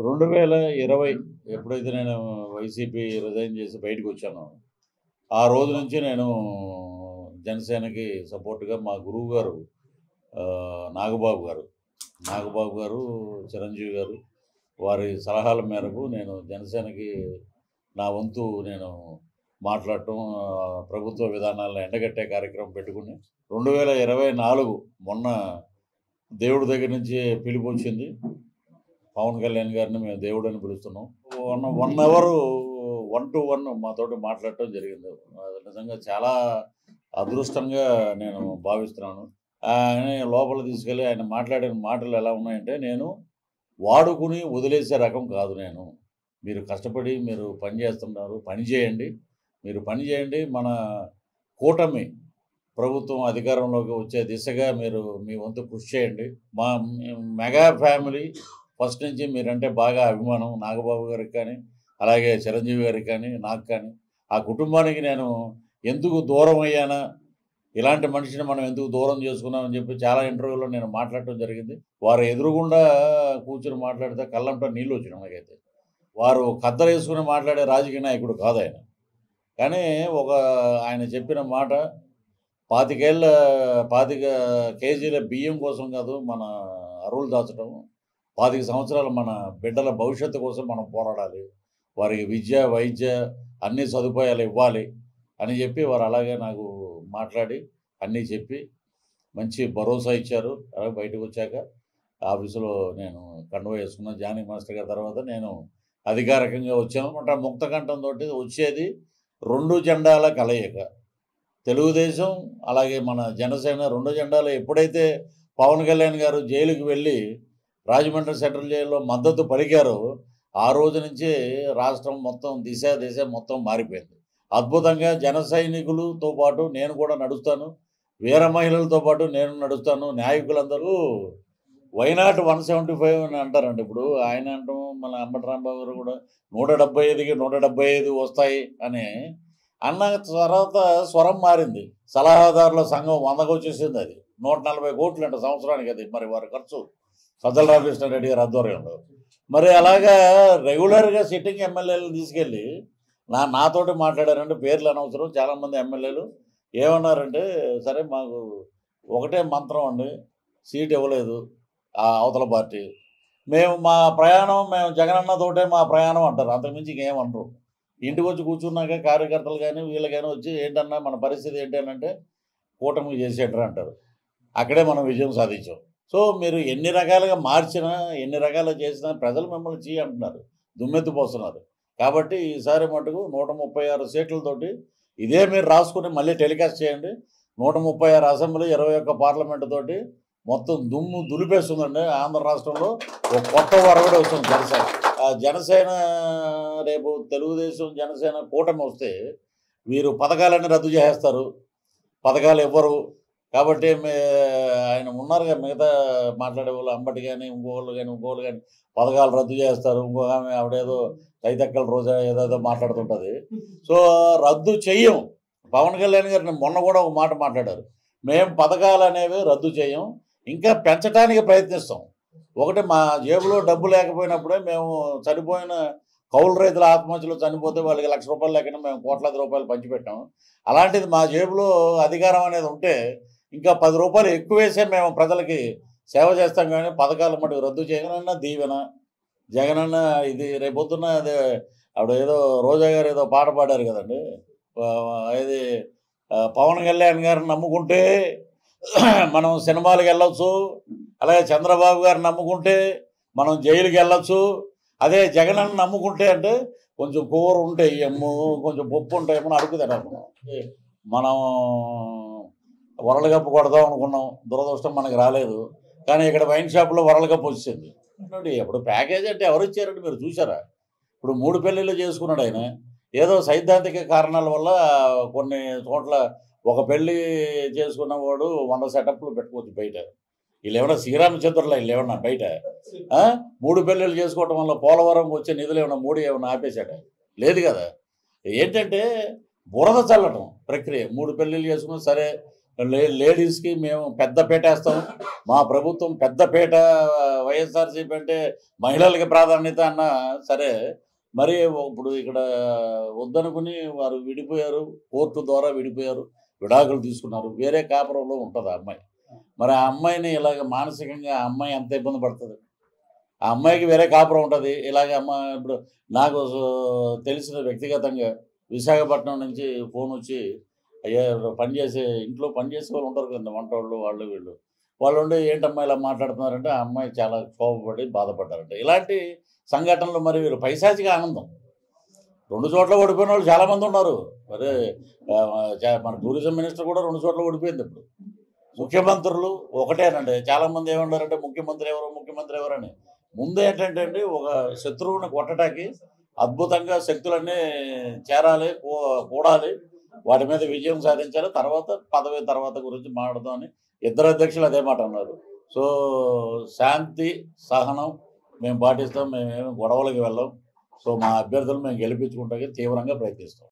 రెండు వేల ఇరవై ఎప్పుడైతే నేను వైసీపీ రిజైన్ చేసి బయటకు వచ్చానో ఆ రోజు నుంచి నేను జనసేనకి సపోర్ట్గా మా గురువు గారు ఆ, నాగబాబు గారు నాగబాబు గారు చిరంజీవి గారు వారి సలహాల మేరకు నేను జనసేనకి నా వంతు నేను మాట్లాడటం ఆ, ప్రభుత్వ విధానాలను ఎండగట్టే కార్యక్రమం పెట్టుకుని రెండు వేల ఇరవై నాలుగు మొన్న దేవుడి దగ్గర నుంచి పిలుపు వచ్చింది పవన్ కళ్యాణ్ గారిని మేము దేవుడు అని పిలుస్తున్నాం one one hour one two one మాతోటి మాట్లాడటం జరిగింది అది నిజంగా చాలా అదృష్టంగా నేను భావిస్తున్నాను ఆయన లోపల తీసుకెళ్ళి ఆయన మాట్లాడిన మాటలు ఎలా ఉన్నాయంటే నేను వాడుకుని వదిలేసే రకం కాదు నేను మీరు కష్టపడి మీరు పని చేస్తున్నారు పని చేయండి మీరు పని చేయండి మన కూటమి ప్రభుత్వం అధికారంలోకి వచ్చే దిశగా మీరు మీ వంతు కృషి చేయండి మా మెగా ఫ్యామిలీ ఫస్ట్ నుంచి మీరంటే బాగా అభిమానం నాగబాబు గారికి కానీ అలాగే చిరంజీవి గారికి కానీ నాకు కానీ ఆ కుటుంబానికి నేను ఎందుకు దూరం అయ్యానా ఇలాంటి మనిషిని మనం ఎందుకు దూరం చేసుకున్నామని చెప్పి చాలా ఇంటర్వ్యూలో నేను మాట్లాడటం జరిగింది వారు ఎదురుగుండా కూర్చుని మాట్లాడితే కళ్ళంట నీళ్ళు వచ్చినాయి నాకైతే వారు కద్దరు వేసుకుని మాట్లాడే రాజకీయ నాయకుడు కాదు ఆయన కానీ ఒక ఆయన చెప్పిన మాట పాతికేళ్ళ పాతిక కేజీల బియ్యం కోసం కాదు మన అరువులు దాచడం పాతిక సంవత్సరాలు మన బిడ్డల భవిష్యత్తు కోసం మనం పోరాడాలి వారికి విద్య వైద్య అన్ని సదుపాయాలు ఇవ్వాలి అని చెప్పి వారు అలాగే నాకు మాట్లాడి అన్నీ చెప్పి మంచి భరోసా ఇచ్చారు అలాగే బయటకు వచ్చాక ఆఫీసులో నేను కండువ వేసుకున్న జానీ మాస్టర్ గారి తర్వాత నేను అధికారికంగా వచ్చాను అంటే ముక్తకంఠంతో వచ్చేది రెండు జెండాల కలయిక తెలుగుదేశం అలాగే మన జనసేన రెండు జెండాలు ఎప్పుడైతే పవన్ కళ్యాణ్ గారు జైలుకి వెళ్ళి రాజమండ్రి సెంట్రల్ జైల్లో మద్దతు పలికారో ఆ రోజు నుంచి రాష్ట్రం మొత్తం దిశ దిశ మొత్తం మారిపోయింది అద్భుతంగా జన సైనికులతో పాటు నేను కూడా నడుస్తాను వీర మహిళలతో పాటు నేను నడుస్తాను నాయకులందరూ వైనాట్ వన్ సెవెంటీ ఫైవ్ అని అంటారండి ఇప్పుడు ఆయన అంటాం మన అంబటి రాంబాబు గారు కూడా నూట డెబ్బై ఐదుకి నూట డెబ్బై ఐదు వస్తాయి అని అన్న తర్వాత స్వరం మారింది సలహాదారుల సంఘం వందకు వచ్చేసింది అది నూట నలభై కోట్లు అంట సంవత్సరానికి అది మరి వారి ఖర్చు సజ్జల రామకృష్ణారెడ్డి గారి ఆధ్వర్యంలో మరి అలాగా రెగ్యులర్గా సిట్టింగ్ ఎమ్మెల్యేలు తీసుకెళ్ళి నా నాతోటి మాట్లాడారంటే పేర్లు అనవసరం చాలామంది ఎమ్మెల్యేలు ఏమన్నారంటే సరే మాకు ఒకటే మంత్రం అండి సీట్ ఇవ్వలేదు ఆ అవతల పార్టీ మేము మా ప్రయాణం మేము జగనన్నతోటే మా ప్రయాణం అంటారు అంతకుమించి ఇంకేమనరు ఇంటికి వచ్చి కూర్చున్నాక కార్యకర్తలు కానీ వీళ్ళు కానీ వచ్చి ఏంటన్నా మన పరిస్థితి ఏంటి అని అంటే కూటమి చేసేటరు అంటారు అక్కడే మనం విజయం సాధించాం సో మీరు ఎన్ని రకాలుగా మార్చినా ఎన్ని రకాలుగా చేసినా ప్రజలు మిమ్మల్ని చేయి అంటున్నారు దుమ్మెత్తిపోస్తున్నారు కాబట్టి ఈసారి మటుకు నూట ముప్పై ఆరు సీట్లతోటి ఇదే మీరు రాసుకుని మళ్ళీ టెలికాస్ట్ చేయండి నూట ముప్పై ఆరు అసెంబ్లీ ఇరవై ఒక్క పార్లమెంట్ తోటి మొత్తం దుమ్ము దులిపేస్తుందండి ఆంధ్ర రాష్ట్రంలో ఒక కొత్త వరవడి వస్తుంది జనసేన ఆ జనసేన రేపు తెలుగుదేశం జనసేన కూటమి వస్తే వీరు పథకాలన్నీ రద్దు చేసేస్తారు పథకాలు ఇవ్వరు కాబట్టి మే ఆయన ఉన్నారుగా మిగతా మాట్లాడే వాళ్ళు అంబటి కానీ ఇంకోళ్ళు కానీ ఇంకోళ్ళు కానీ పథకాలు రద్దు చేస్తారు ఇంకో ఆమె ఆవిడేదో తైతక్కల రోజా ఏదేదో మాట్లాడుతుంటుంది సో రద్దు చెయ్యం పవన్ కళ్యాణ్ గారిని మొన్న కూడా ఒక మాట మాట్లాడారు మేము పథకాలు అనేవి రద్దు చేయం ఇంకా పెంచడానికి ప్రయత్నిస్తాం ఒకటి మా జేబులో డబ్బు లేకపోయినప్పుడే మేము చనిపోయిన కౌలు రైతుల ఆత్మహత్యలో చనిపోతే వాళ్ళకి లక్ష రూపాయలు లెక్కన మేము కోట్లాది రూపాయలు పంచిపెట్టాం అలాంటిది మా జేబులో అధికారం అనేది ఉంటే ఇంకా పది రూపాయలు ఎక్కువ వేసే మేము ప్రజలకి సేవ చేస్తాం కానీ పథకాలు మటుకు రద్దు చేయగలన్నా దీవెన జగనన్న ఇది రేపొద్దున్న అదే ఆవిడ ఏదో రోజా గారు ఏదో పాట పాడారు కదండి ఆ, ఇది ఆ, పవన్ కళ్యాణ్ గారిని నమ్ముకుంటే మనం సినిమాలకు వెళ్ళొచ్చు అలాగే చంద్రబాబు గారిని నమ్ముకుంటే మనం జైలుకి వెళ్ళొచ్చు అదే జగనన్న నమ్ముకుంటే అంటే కొంచెం కూర ఉంటాయి ఎమ్ము కొంచెం పప్పు ఉంటాయి ఏమో అడుగు తినాలి మనం మనం వరల్డ్ కప్ కొడదాం అనుకున్నాం దురదృష్టం మనకి రాలేదు కానీ ఇక్కడ వైన్ షాప్లో వరల్డ్ కప్ వచ్చింది చూడండి ఇప్పుడు ప్యాకేజ్ అంటే ఎవరు ఇచ్చారంటే మీరు చూసారా ఇప్పుడు మూడు పెళ్ళిళ్ళు చేసుకున్నాడు ఆయన ఏదో సైద్ధాంతిక కారణాల వల్ల కొన్ని చోట్ల ఒక పెళ్లి చేసుకున్నవాడు వంద సెటప్లు పెట్టుకోవచ్చు బయట వీళ్ళు ఏమన్నా శ్రీరామచంద్రుల వీళ్ళు ఏమన్నా బయట ఆ? మూడు పెళ్ళిళ్ళు చేసుకోవటం వల్ల పోలవరం వచ్చే నిధులు ఏమన్నా మూడు ఏమన్నా ఆపేశాడ లేదు కదా ఏంటంటే బురద చల్లటం ప్రక్రియ మూడు పెళ్ళిళ్ళు చేసుకుని సరే లే లేడీస్కి మేము పెద్ద పీట వేస్తాం మా ప్రభుత్వం పెద్ద పీట వైఎస్ఆర్సీపీ అంటే మహిళలకి ప్రాధాన్యత అన్న సరే మరి ఇప్పుడు ఇక్కడ వద్దనుకుని వారు విడిపోయారు కోర్టు ద్వారా విడిపోయారు విడాకులు తీసుకున్నారు వేరే కాపురంలో ఉంటుంది ఆ అమ్మాయి మరి ఆ అమ్మాయిని ఇలాగ మానసికంగా ఆ అమ్మాయి ఎంత ఇబ్బంది పడుతుంది ఆ అమ్మాయికి వేరే కాపురం ఉంటుంది ఇలాగ అమ్మ ఇప్పుడు నాకు స- తెలిసిన వ్యక్తిగతంగా విశాఖపట్నం నుంచి ఫోన్ వచ్చి అయ్యా పనిచేసే ఇంట్లో పనిచేసే వాళ్ళు ఉంటారు కదా వంట వాళ్ళు వాళ్ళు వీళ్ళు వాళ్ళు ఉండి ఏంటమ్మా ఇలా మాట్లాడుతున్నారంటే ఆ అమ్మాయి చాలా కోపపడి బాధపడ్డారంట ఇలాంటి సంఘటనలు మరి వీరు పైశాచిక ఆనందం రెండు చోట్ల ఓడిపోయిన వాళ్ళు చాలామంది ఉన్నారు మరి ఆ, చా- మన టూరిజం మినిస్టర్ కూడా రెండు చోట్ల ఓడిపోయింది ఇప్పుడు ముఖ్యమంత్రులు ఒకటేనండి చాలామంది ఏమన్నారంటే ముఖ్యమంత్రి ఎవరు ముఖ్యమంత్రి ఎవరని ముందు ఏంటంటే అండి ఒక శత్రువుని కొట్టడానికి అద్భుతంగా శక్తులన్నీ చేరాలి కూ- కూడాలి వాటి మీద విజయం సాధించాలి తర్వాత పదవి తర్వాత గురించి మాట్లాడదామని ఇద్దరు అధ్యక్షులు అదే మాట అన్నారు సో శాంతి సహనం మేము పాటిస్తాం మేమేమి గొడవలకి వెళ్ళాం సో మా అభ్యర్థులు మేము గెలిపించుకుంటానికి తీవ్రంగా ప్రయత్నిస్తాం